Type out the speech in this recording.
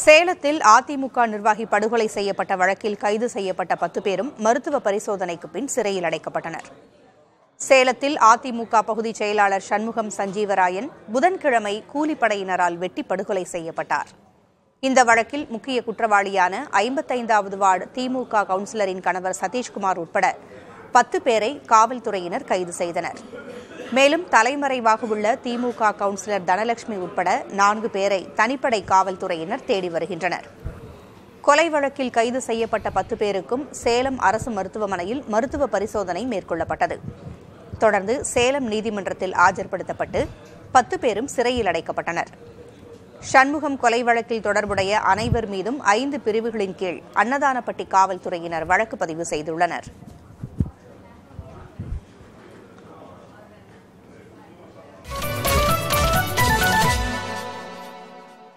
சேலத்தில் அதிமுக நிர்வாகி படுகொலை செய்யப்பட்ட வழக்கில் கைது செய்யப்பட்ட பத்து பேரும் மருத்துவ பரிசோதனைக்கு பின் சிறையில் அடைக்கப்பட்டனர் சேலத்தில் அதிமுக பகுதிச் செயலாளர் சண்முகம் சஞ்சீவராயன் புதன்கிழமை கூலிப்படையினரால் வெட்டி படுகொலை செய்யப்பட்டார் இந்த வழக்கில் முக்கிய குற்றவாளியான ஐம்பத்தைந்தாவது வார்டு திமுக கவுன்சிலரின் கணவர் சதீஷ்குமார் உட்பட பத்து பேரை காவல்துறையினர் கைது செய்தனர் மேலும் தலைமறைவாக உள்ள திமுக கவுன்சிலர் தனலட்சுமி உட்பட நான்கு பேரை தனிப்படை காவல்துறையினர் தேடி வருகின்றனர் கொலை வழக்கில் கைது செய்யப்பட்ட பத்து பேருக்கும் சேலம் அரசு மருத்துவமனையில் மருத்துவ பரிசோதனை மேற்கொள்ளப்பட்டது தொடர்ந்து சேலம் நீதிமன்றத்தில் ஆஜர்படுத்தப்பட்டு பத்து பேரும் சிறையில் அடைக்கப்பட்டனர் சண்முகம் கொலை வழக்கில் தொடர்புடைய அனைவர் மீதும் ஐந்து பிரிவுகளின் கீழ் அன்னதானப்பட்டி காவல்துறையினர் வழக்கு பதிவு செய்துள்ளனர்